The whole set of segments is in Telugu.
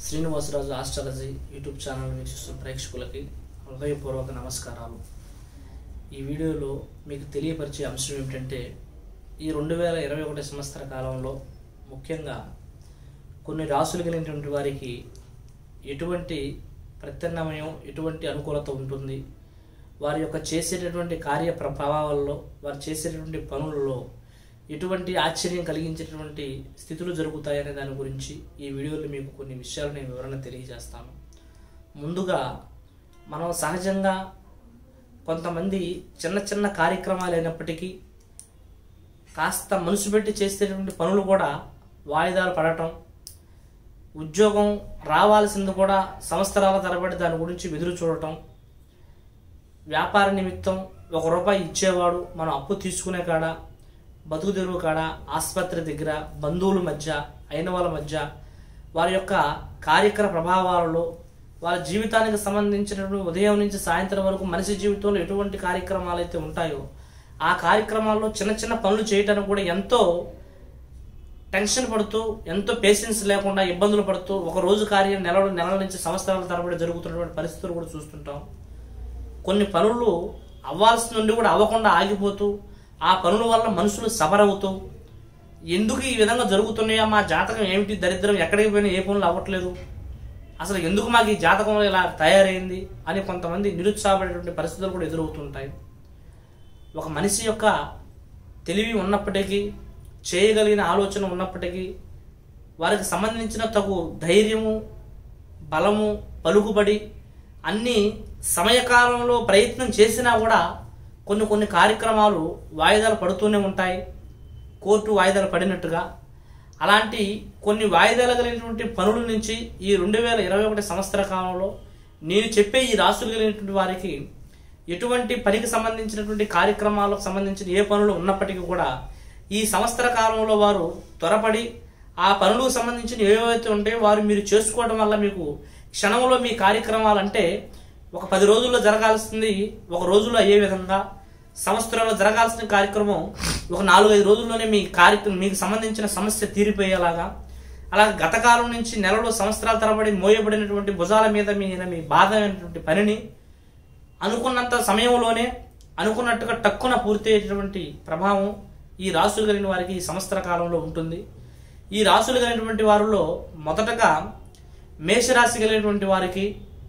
శ్రీనివాసరాజు ఆస్ట్రాలజీ యూట్యూబ్ ఛానల్ వీక్షిస్తున్న ప్రేక్షకులకి హృదయపూర్వక నమస్కారాలు ఈ వీడియోలో మీకు తెలియపరిచే అంశం ఏమిటంటే ఈ రెండు వేల ఇరవై ఒకటి సంవత్సర కాలంలో ముఖ్యంగా కొన్ని రాసులు కలిగినటువంటి వారికి ఎటువంటి ప్రత్యామ్నాయం ఎటువంటి అనుకూలత ఉంటుంది వారి యొక్క చేసేటటువంటి కార్య ప్రభావాల్లో వారు చేసేటటువంటి పనులలో ఎటువంటి ఆశ్చర్యం కలిగించేటటువంటి స్థితులు జరుగుతాయనే దాని గురించి ఈ వీడియోలో మీకు కొన్ని విషయాలు నేను వివరణ తెలియజేస్తాను ముందుగా మనం సహజంగా కొంతమంది చిన్న చిన్న కార్యక్రమాలు అయినప్పటికీ కాస్త మనసు పెట్టి చేసేటటువంటి పనులు కూడా వాయిదాలు పడటం ఉద్యోగం రావాల్సింది కూడా సంవత్సరాల తరబడి దాని గురించి ఎదురు చూడటం వ్యాపార నిమిత్తం ఒక రూపాయి ఇచ్చేవాడు మనం అప్పు తీసుకునే కాడ బతుకు తెరువు కాడ ఆసుపత్రి దగ్గర బంధువుల మధ్య అయిన వాళ్ళ మధ్య వారి యొక్క కార్యక్రమ ప్రభావాలలో వాళ్ళ జీవితానికి సంబంధించినటువంటి ఉదయం నుంచి సాయంత్రం వరకు మనిషి జీవితంలో ఎటువంటి కార్యక్రమాలు అయితే ఉంటాయో ఆ కార్యక్రమాల్లో చిన్న చిన్న పనులు చేయటానికి కూడా ఎంతో టెన్షన్ పడుతూ ఎంతో పేషెన్స్ లేకుండా ఇబ్బందులు పడుతూ ఒక రోజు కార్యం నెలలు నెలల నుంచి సంవత్సరాల తరబడి జరుగుతున్నటువంటి పరిస్థితులు కూడా చూస్తుంటాం కొన్ని పనులు అవ్వాల్సి నుండి కూడా అవ్వకుండా ఆగిపోతూ ఆ పనుల వల్ల మనుషులు సబరవుతూ ఎందుకు ఈ విధంగా జరుగుతున్నాయా మా జాతకం ఏమిటి దరిద్రం ఎక్కడికి పోయినా ఏ పనులు అవ్వట్లేదు అసలు ఎందుకు మాకు ఈ జాతకం ఇలా తయారైంది అని కొంతమంది నిరుత్సాహపడేటువంటి పరిస్థితులు కూడా ఎదురవుతుంటాయి ఒక మనిషి యొక్క తెలివి ఉన్నప్పటికీ చేయగలిగిన ఆలోచన ఉన్నప్పటికీ వారికి సంబంధించిన తగు ధైర్యము బలము పలుకుబడి అన్ని సమయకాలంలో ప్రయత్నం చేసినా కూడా కొన్ని కొన్ని కార్యక్రమాలు వాయిదాలు పడుతూనే ఉంటాయి కోర్టు వాయిదాలు పడినట్టుగా అలాంటి కొన్ని వాయిదాలు కలిగినటువంటి పనుల నుంచి ఈ రెండు వేల ఇరవై ఒకటి సంవత్సర కాలంలో నేను చెప్పే ఈ రాసులు కలిగినటువంటి వారికి ఎటువంటి పనికి సంబంధించినటువంటి కార్యక్రమాలకు సంబంధించిన ఏ పనులు ఉన్నప్పటికీ కూడా ఈ సంవత్సర కాలంలో వారు త్వరపడి ఆ పనులకు సంబంధించిన ఏవైతే ఉంటాయో వారు మీరు చేసుకోవడం వల్ల మీకు క్షణంలో మీ కార్యక్రమాలు అంటే ఒక పది రోజుల్లో జరగాల్సింది ఒక రోజులో అయ్యే విధంగా సంవత్సరాల్లో జరగాల్సిన కార్యక్రమం ఒక నాలుగైదు రోజుల్లోనే మీ కార్యక్రమం మీకు సంబంధించిన సమస్య తీరిపోయేలాగా అలాగే గత కాలం నుంచి నెలలో సంవత్సరాల తరబడి మోయబడినటువంటి భుజాల మీద మీద మీ బాధ అయినటువంటి పనిని అనుకున్నంత సమయంలోనే అనుకున్నట్టుగా టక్కున పూర్తయ్యేటటువంటి ప్రభావం ఈ రాసులు కలిగిన వారికి ఈ సంవత్సర కాలంలో ఉంటుంది ఈ రాసులు కలిగినటువంటి వారిలో మొదటగా మేషరాశి కలిగినటువంటి వారికి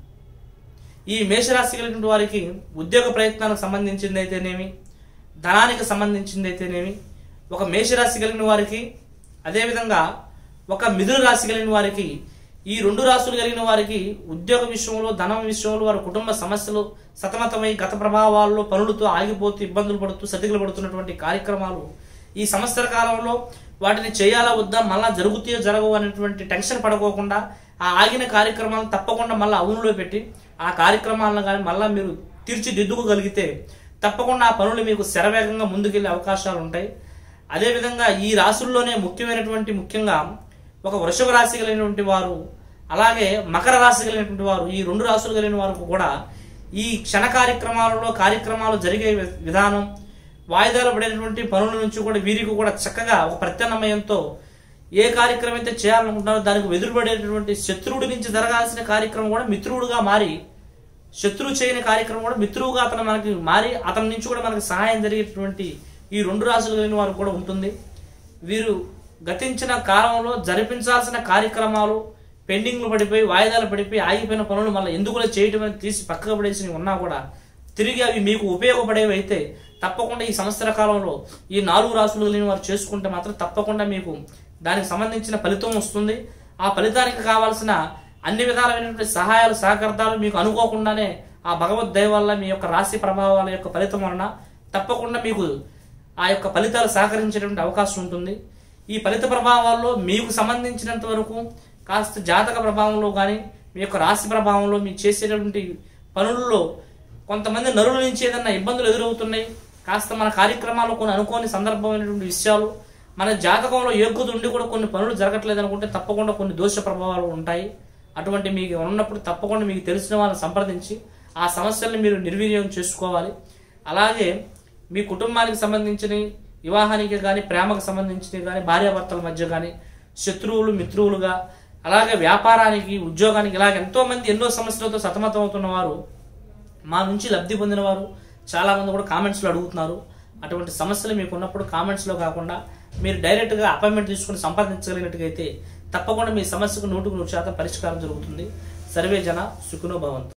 ఈ మేషరాశి కలిగినటువంటి వారికి ఉద్యోగ ప్రయత్నాలకు సంబంధించింది అయితేనేమి ధనానికి సంబంధించింది అయితేనేమి ఒక మేషరాశి కలిగిన వారికి అదేవిధంగా ఒక మిథున రాశి కలిగిన వారికి ఈ రెండు రాశులు కలిగిన వారికి ఉద్యోగ విషయంలో ధనం విషయంలో వారి కుటుంబ సమస్యలు సతమతమై గత ప్రభావాల్లో పనులతో ఆగిపోతూ ఇబ్బందులు పడుతూ సతికిలు పడుతున్నటువంటి కార్యక్రమాలు ఈ సంవత్సర కాలంలో వాటిని చేయాలా వద్దా మళ్ళా జరుగుతాయో జరగవు అనేటువంటి టెన్షన్ పడుకోకుండా ఆ ఆగిన కార్యక్రమాలను తప్పకుండా మళ్ళీ అవునులో పెట్టి ఆ కార్యక్రమాలను కానీ మళ్ళీ మీరు తీర్చిదిద్దుకోగలిగితే తప్పకుండా ఆ పనులు మీకు శరవేగంగా ముందుకెళ్లే అవకాశాలు ఉంటాయి అదేవిధంగా ఈ రాశుల్లోనే ముఖ్యమైనటువంటి ముఖ్యంగా ఒక వృషభ రాశి కలిగినటువంటి వారు అలాగే మకర రాశి కలిగినటువంటి వారు ఈ రెండు రాశులు కలిగిన వారికి కూడా ఈ క్షణ కార్యక్రమాలలో కార్యక్రమాలు జరిగే వి- విధానం వాయిదాలు పడినటువంటి పనుల నుంచి కూడా వీరికి కూడా చక్కగా ఒక ప్రత్యామ్నాయంతో ఏ కార్యక్రమం అయితే చేయాలనుకుంటున్నారో దానికి ఎదురుపడేటటువంటి శత్రువుడి నుంచి జరగాల్సిన కార్యక్రమం కూడా మిత్రుడుగా మారి శత్రువు చేయని కార్యక్రమం కూడా మిత్రువుగా అతను మనకి మారి అతని నుంచి కూడా మనకి సహాయం జరిగేటువంటి ఈ రెండు రాశులు కలిగిన వారు కూడా ఉంటుంది వీరు గతించిన కాలంలో జరిపించాల్సిన కార్యక్రమాలు పెండింగ్లు పడిపోయి వాయిదాలు పడిపోయి ఆగిపోయిన పనులు మళ్ళీ ఎందుకు చేయటం అనేది తీసి పక్కకు పడేసి ఉన్నా కూడా తిరిగి అవి మీకు ఉపయోగపడేవి అయితే తప్పకుండా ఈ సంవత్సర కాలంలో ఈ నాలుగు రాసులు కలిగిన వారు చేసుకుంటే మాత్రం తప్పకుండా మీకు దానికి సంబంధించిన ఫలితం వస్తుంది ఆ ఫలితానికి కావాల్సిన అన్ని విధాలైనటువంటి సహాయాలు సహకర్తాలు మీకు అనుకోకుండానే ఆ భగవద్ దయ వల్ల మీ యొక్క రాశి ప్రభావాల యొక్క ఫలితం వలన తప్పకుండా మీకు ఆ యొక్క ఫలితాలు సహకరించేటువంటి అవకాశం ఉంటుంది ఈ ఫలిత ప్రభావాల్లో మీకు సంబంధించినంత వరకు కాస్త జాతక ప్రభావంలో కానీ మీ యొక్క రాశి ప్రభావంలో మీరు చేసేటువంటి పనుల్లో కొంతమంది నరుల నుంచి ఏదైనా ఇబ్బందులు ఎదురవుతున్నాయి కాస్త మన కార్యక్రమాల్లో కొన్ని అనుకోని సందర్భమైనటువంటి విషయాలు మన జాతకంలో యోగ్యత ఉండి కూడా కొన్ని పనులు జరగట్లేదు అనుకుంటే తప్పకుండా కొన్ని దోష ప్రభావాలు ఉంటాయి అటువంటి మీకు ఉన్నప్పుడు తప్పకుండా మీకు తెలిసిన వాళ్ళని సంప్రదించి ఆ సమస్యల్ని మీరు నిర్వీర్యం చేసుకోవాలి అలాగే మీ కుటుంబానికి సంబంధించిన వివాహానికి కానీ ప్రేమకు సంబంధించినవి కానీ భార్యాభర్తల మధ్య కానీ శత్రువులు మిత్రువులుగా అలాగే వ్యాపారానికి ఉద్యోగానికి ఇలాగ ఎంతో మంది ఎన్నో సమస్యలతో సతమతం అవుతున్న వారు మా నుంచి లబ్ధి పొందిన వారు చాలా మంది కూడా కామెంట్స్లో అడుగుతున్నారు అటువంటి సమస్యలు మీకు ఉన్నప్పుడు కామెంట్స్లో కాకుండా మీరు డైరెక్ట్గా అపాయింట్మెంట్ తీసుకుని సంపాదించగలిగినట్టుగైతే తప్పకుండా మీ సమస్యకు నూటుకు నూరు శాతం పరిష్కారం జరుగుతుంది సర్వే జన సుఖనో భవంతు